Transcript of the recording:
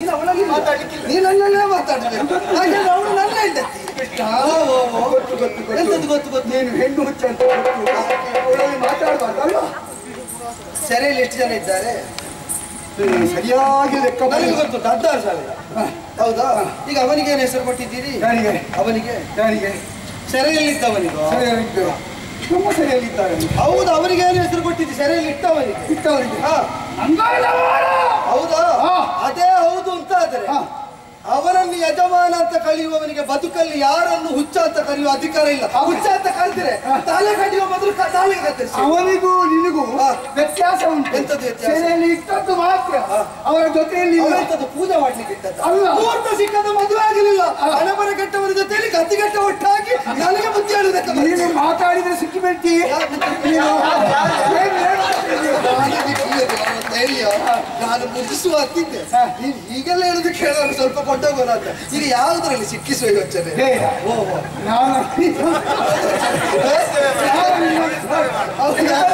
ನೀನು ಅವಳಲ್ಲಿ ಮಾತಾಡ್ಲಿಕ್ಕಿಲ್ಲ ನೀನು ನನ್ನಲ್ಲೇ ಮಾತಾಡಬೇಕು ಹಾಗೆ ಅವಳು ನನ್ನ ಹೆಂಡತಿ ಗೊತ್ತು ಗೊತ್ತು ಎಂತದ್ದು ಗೊತ್ತು ಗೊತ್ತು ನೀನು ಹೆಣ್ಣು ಹುಚ್ಚ ಅಂತ ಗೊತ್ತು ಅವಳಲ್ಲಿ ಮಾತಾಡಬಾರ್ದಲ್ವಾ ಸೆರೆಯಲ್ಲಿ ಎಷ್ಟು ಜನ ಇದ್ದಾರೆ ಸರಿಯಾಗಿ ಲೆಕ್ಕ ನನಗೆ ಗೊತ್ತು ಹದಿನಾರು ಸಾವಿರ ಹೌದಾ ಈಗ ಅವನಿಗೆ ಏನು ಹೆಸರು ಕೊಟ್ಟಿದ್ದೀರಿ ಯಾರಿಗೆ ಅವನಿಗೆ ಯಾರಿಗೆ ಸೆರೆಯಲ್ಲಿದ್ದವನಿಗೂ ಸರಿಯಾಗಿದ್ದಾರೆ ನಮ್ಮ ಸರಿಯಾಗಿದ್ದಾರೆ ಹೌದು ಅವನಿಗೆ ಏನು ಹೆಸರು ಕೊಟ್ಟಿದ್ದಿ ಸೆರೆಯಲ್ಲಿ ಇಟ್ಟವನಿಗೆ ಇಟ್ಟವರಿಗೆ ಹಾ ಹೌದಾ ಅದೇ ಹೌದು ಅಂತ ಆದ್ರೆ ಹಾ. ಅವರನ್ನು ಯಜಮಾನ ಅಂತ ಕಳೆಯುವವನಿಗೆ ಬದುಕಲ್ಲಿ ಯಾರನ್ನು ಹುಚ್ಚ ಅಂತ ಕರೆಯುವ ಅಧಿಕಾರ ಇಲ್ಲ ಹುಚ್ಚ ಅಂತ ಕರೆದ್ರೆ ತಲೆ ಕಡಿಯುವ ಮೊದಲು ಕ- ತಲೆಗೆ ಕತ್ತರಿಸಿ ಅವನಿಗೂ ನಿನಗೂ ಹಾ. ವ್ಯತ್ಯಾಸ ಉಂಟು ಎಂತದ್ದು ವ್ಯತ್ಯಾಸ? ಸೆರೆಯಲ್ಲಿ ಇಟ್ಟದ್ದು ಮಾತ್ರ ಅವರ ಜೊತೆಯಲ್ಲಿ ಇಲ್ಲ. ಅವರೆಂತದ್ದು ಪೂಜೆ ಮಾಡ್ಲಿಕ್ಕೆ ಇಟ್ಟದ್ದ? ಅಲ್ಲ. ಮುಹೂರ್ತ ಸಿಕ್ಕದ ಮದುವೆ ಆಗಲಿಲ್ಲ ಹಣಬರ ಕೆಟ್ಟವರ ಜೊತೆಯಲ್ಲಿ ಕತ್ತಿಗೆಟ್ಟ ಒಟ್ಟಾಗಿ ನನಗೆ ಬುದ್ಧಿ ಹೇಳುವುದಕ್ಕೆ ನೀನು ಬರ್ತೀನಿ. ಮಾತಾಡಿದ್ರೆ ಸಿಕ್ಕಿ ಬೀಳ್ತೀಯ ನೀನು ಏನು ಹೇಳ್ತಿದ್ದೀಯ? ನಾನು ಬಿಟ್ಟಿದ್ದೇನೆ, ನನ್ನ ಧೈರ್ಯ. ನಾನು ಮುಗಿಸುವ ಅಂತಿದ್ದೆ ನೀನು ಈಗೆಲ್ಲ ಹೇಳುದು ಕೇಳೋರು ಸ್ವಲ್ಪ ಕೊಂಡೋಗೋಣ ಅಂತ ಈಗ ಯಾವುದರಲ್ಲಿ ಸಿಕ್ಕಿಸುವ ಯೋಚನೆ ಹೇ, ಓ ಓ. ನಾನು ಹೌದಾ?